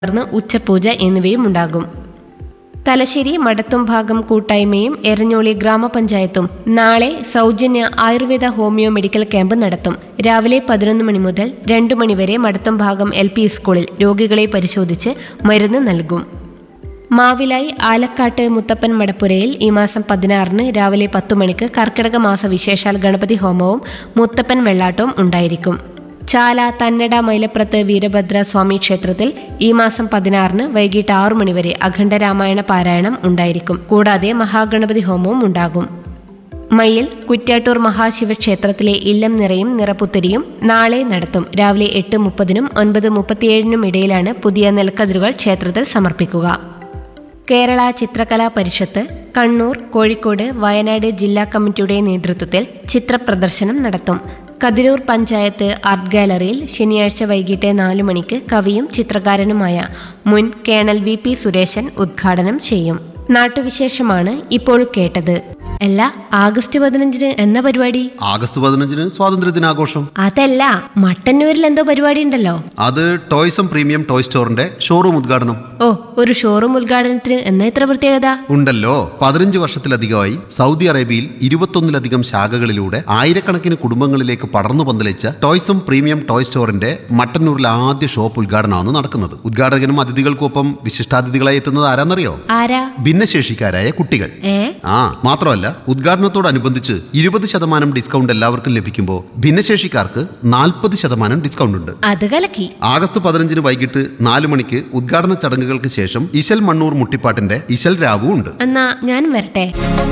തുടർന്ന് ഉച്ചപൂജ എന്നിവയും ഉണ്ടാകും തലശ്ശേരി മടത്തും ഭാഗം കൂട്ടായ്മയും എരഞ്ഞോളി ഗ്രാമപഞ്ചായത്തും നാളെ സൗജന്യ ആയുർവേദ ഹോമിയോ മെഡിക്കൽ ക്യാമ്പ് നടത്തും രാവിലെ പതിനൊന്ന് മണി മുതൽ രണ്ടു മണിവരെ മടത്തും ഭാഗം എൽ പി സ്കൂളിൽ രോഗികളെ പരിശോധിച്ച് മരുന്ന് നൽകും മാവിലായി ആലക്കാട്ട് മുത്തപ്പൻ മടപ്പുരയിൽ ഈ മാസം പതിനാറിന് രാവിലെ പത്തു മണിക്ക് കർക്കിടക മാസ വിശേഷാൽ ഗണപതി ഹോമവും മുത്തപ്പൻ വെള്ളാട്ടവും ഉണ്ടായിരിക്കും ചാല തന്നട മൈലപ്രത്ത് വീരഭദ്ര സ്വാമി ക്ഷേത്രത്തിൽ ഈ മാസം പതിനാറിന് വൈകിട്ട് ആറു മണിവരെ അഖണ്ഡ രാമായണ പാരായണം ഉണ്ടായിരിക്കും കൂടാതെ മഹാഗണപതി ഹോമവും ഉണ്ടാകും മയിൽ കുറ്റ്യാട്ടൂർ മഹാശിവക്ഷേത്രത്തിലെ ഇല്ലം നിറയും നിറപ്പുത്തരിയും നാളെ നടത്തും രാവിലെ എട്ട് മുപ്പതിനും ഒൻപത് മുപ്പത്തിയേഴിനും ഇടയിലാണ് പുതിയ നെൽക്കതിരുകൾ ക്ഷേത്രത്തിൽ സമർപ്പിക്കുക കേരള ചിത്രകലാ പരിഷത്ത് കണ്ണൂർ കോഴിക്കോട് വയനാട് ജില്ലാ കമ്മിറ്റിയുടെ നേതൃത്വത്തിൽ ചിത്രപ്രദർശനം നടത്തും കതിരൂർ പഞ്ചായത്ത് ആർട്ട് ഗാലറിയിൽ ശനിയാഴ്ച വൈകിട്ട് നാലു മണിക്ക് കവിയും ചിത്രകാരനുമായ മുൻ കേണൽ വി പി സുരേശൻ ഉദ്ഘാടനം ചെയ്യും നാട്ടുവിശേഷമാണ് ഇപ്പോൾ കേട്ടത് അല്ല ആഗസ്റ്റ് പതിനഞ്ചിന് എന്ന പരിപാടി ആഗസ്റ്റ് പതിനഞ്ചിന് സ്വാതന്ത്ര്യ ദിനാഘോഷം അതല്ല മട്ടന്നൂരിൽ എന്തോ പരിപാടി ഉണ്ടല്ലോ അത് ടോയ്സം പ്രീമിയം ടോയ് സ്റ്റോറിന്റെ ഷോറൂം ഉദ്ഘാടനം ഓ ഒരു ഷോറൂം ഉദ്ഘാടനത്തിന് എന്നാ ഇത്ര പ്രത്യേകത ഉണ്ടല്ലോ പതിനഞ്ച് വർഷത്തിലധികമായി സൗദി അറേബ്യയിൽ ഇരുപത്തൊന്നിലധികം ശാഖകളിലൂടെ ആയിരക്കണക്കിന് കുടുംബങ്ങളിലേക്ക് പടർന്നു പന്തലിച്ച ടോയ്സം പ്രീമിയം ടോയ് സ്റ്റോറിന്റെ മട്ടന്നൂരിലെ ആദ്യ ഷോപ്പ് ഉദ്ഘാടനമാണ് നടക്കുന്നത് ഉദ്ഘാടകനും അതിഥികൾക്കൊപ്പം വിശിഷ്ടാതിഥികളായി എത്തുന്നത് ആരാന്നറിയോ ആരാ ഭിന്നശേഷിക്കാരായ കുട്ടികൾ ഏ ആ മാത്രമല്ല ഉദ്ഘാടനത്തോടനുബന്ധിച്ച് ഇരുപത് ശതമാനം ഡിസ്കൗണ്ട് എല്ലാവർക്കും ലഭിക്കുമ്പോൾ ഭിന്നശേഷിക്കാർക്ക് നാൽപ്പത് ശതമാനം ഡിസ്കൗണ്ട് ഉണ്ട് അത് കലക്കി ആഗസ്റ്റ് പതിനഞ്ചിന് വൈകിട്ട് നാല് മണിക്ക് ഉദ്ഘാടന ചടങ്ങുകൾക്ക് ശേഷം ഇശൽ മണ്ണൂർ മുട്ടിപ്പാട്ടിന്റെ ഇശൽ രാവു ഉണ്ട് എന്നാ ഞാൻ വരട്ടെ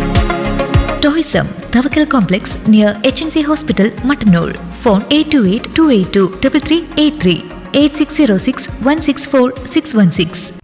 Toysum, Tavakal Complex near HNC Hospital, Matanur. Phone 828 282 3383 8606 164 616.